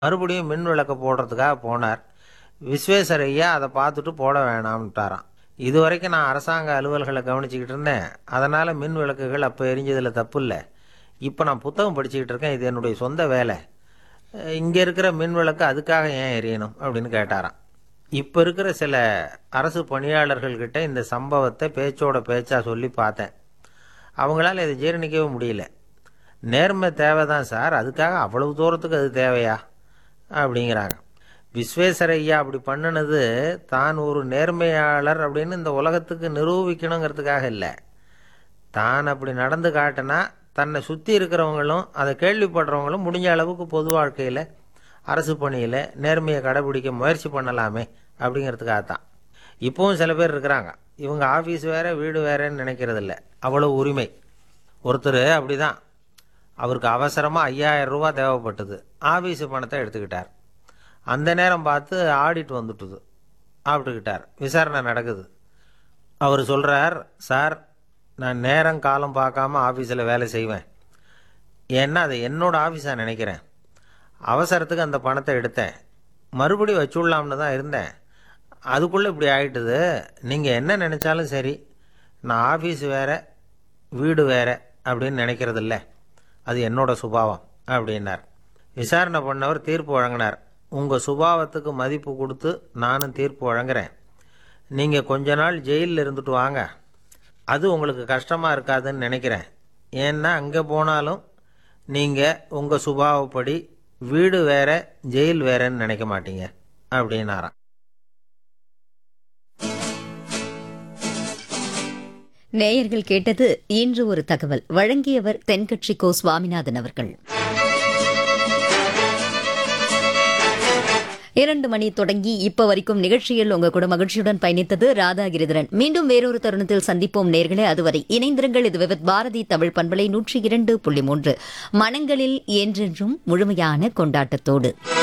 மறுபடியும் மின் விளக்கு போடுறதுக்காக போனார் விஸ்வேஸ்வர ஐயா அதை பார்த்துட்டு போட வேணாம்ட்டாராம் இது வரைக்கும் நான் அரசாங்க அலுவல்களை கவனிச்சுக்கிட்டு இருந்தேன் அதனால் மின் விளக்குகள் அப்போ எரிஞ்சதில் தப்பு இல்லை இப்போ நான் புத்தகம் படிச்சுக்கிட்டு இருக்கேன் இது என்னுடைய சொந்த வேலை இங்கே இருக்கிற மின் விளக்கு அதுக்காக ஏன் எரியணும் அப்படின்னு கேட்டாராம் இப்போ இருக்கிற சில அரசு பணியாளர்கள்கிட்ட இந்த சம்பவத்தை பேச்சோட பேச்சா சொல்லி பார்த்தேன் அவங்களால இதை ஜீரணிக்கவே முடியல நேர்மை தேவை தான் சார் அதுக்காக அவ்வளவு தூரத்துக்கு அது தேவையா அப்படிங்கிறாங்க விஸ்வேஸ்வர ஐயா அப்படி பண்ணினது தான் ஒரு நேர்மையாளர் அப்படின்னு இந்த உலகத்துக்கு நிரூபிக்கணுங்கிறதுக்காக இல்லை தான் அப்படி நடந்து காட்டினா தன்னை சுற்றி இருக்கிறவங்களும் அதை கேள்விப்படுறவங்களும் முடிஞ்ச அளவுக்கு பொது வாழ்க்கையில் அரசு பணியில் நேர்மையை கடைபிடிக்க முயற்சி பண்ணலாமே அப்படிங்கிறதுக்காக தான் இப்போவும் சில பேர் இருக்கிறாங்க இவங்க ஆஃபீஸ் வேற வீடு வேறன்னு நினைக்கிறதில்ல அவ்வளோ உரிமை ஒருத்தர் அப்படிதான் அவருக்கு அவசரமாக ஐயாயிரம் ரூபா தேவைப்பட்டது ஆஃபீஸு பணத்தை எடுத்துக்கிட்டார் அந்த நேரம் பார்த்து ஆடிட் வந்துட்டுது ஆப்பிட்டுக்கிட்டார் விசாரணை நடக்குது அவர் சொல்கிறார் சார் நான் நேரம் காலம் பார்க்காம ஆஃபீஸில் வேலை செய்வேன் ஏன்னா அதை என்னோட ஆஃபீஸாக நினைக்கிறேன் அவசரத்துக்கு அந்த பணத்தை எடுத்தேன் மறுபடி வச்சுடலாம்னு தான் இருந்தேன் அதுக்குள்ளே இப்படி ஆயிட்டுது நீங்கள் என்ன நினச்சாலும் சரி நான் ஆஃபீஸ் வேற வீடு வேற அப்படின்னு நினைக்கிறதில்ல அது என்னோட சுபாவம் அப்படின்னார் விசாரணை பண்ணவர் தீர்ப்பு வழங்கினார் உங்கள் சுபாவத்துக்கு மதிப்பு கொடுத்து நானும் தீர்ப்பு வழங்குறேன் நீங்கள் கொஞ்ச நாள் ஜெயிலில் இருந்துட்டு வாங்க அது உங்களுக்கு கஷ்டமாக இருக்காதுன்னு நினைக்கிறேன் ஏன்னா அங்கே போனாலும் நீங்கள் உங்கள் சுபாவப்படி வீடு வேற ஜெயில் வேறன்னு நினைக்க மாட்டீங்க அப்படின்னாராம் நேயர்கள் கேட்டது இன்று ஒரு தகவல் வழங்கியவர் தென்கட்சி கோ சுவாமிநாதன் அவர்கள் இரண்டு மணி தொடங்கி இப்ப வரைக்கும் நிகழ்ச்சியில் உங்க கூட மகிழ்ச்சியுடன் பயணித்தது ராதா கிரிதரன் மீண்டும் வேறொரு தருணத்தில் சந்திப்போம் நேர்களே அதுவரை இணைந்திருங்கள் இது விவத் பாரதி தமிழ் பண்பலை நூற்றி இரண்டு புள்ளி மூன்று மனங்களில் என்றென்றும் முழுமையான கொண்டாட்டத்தோடு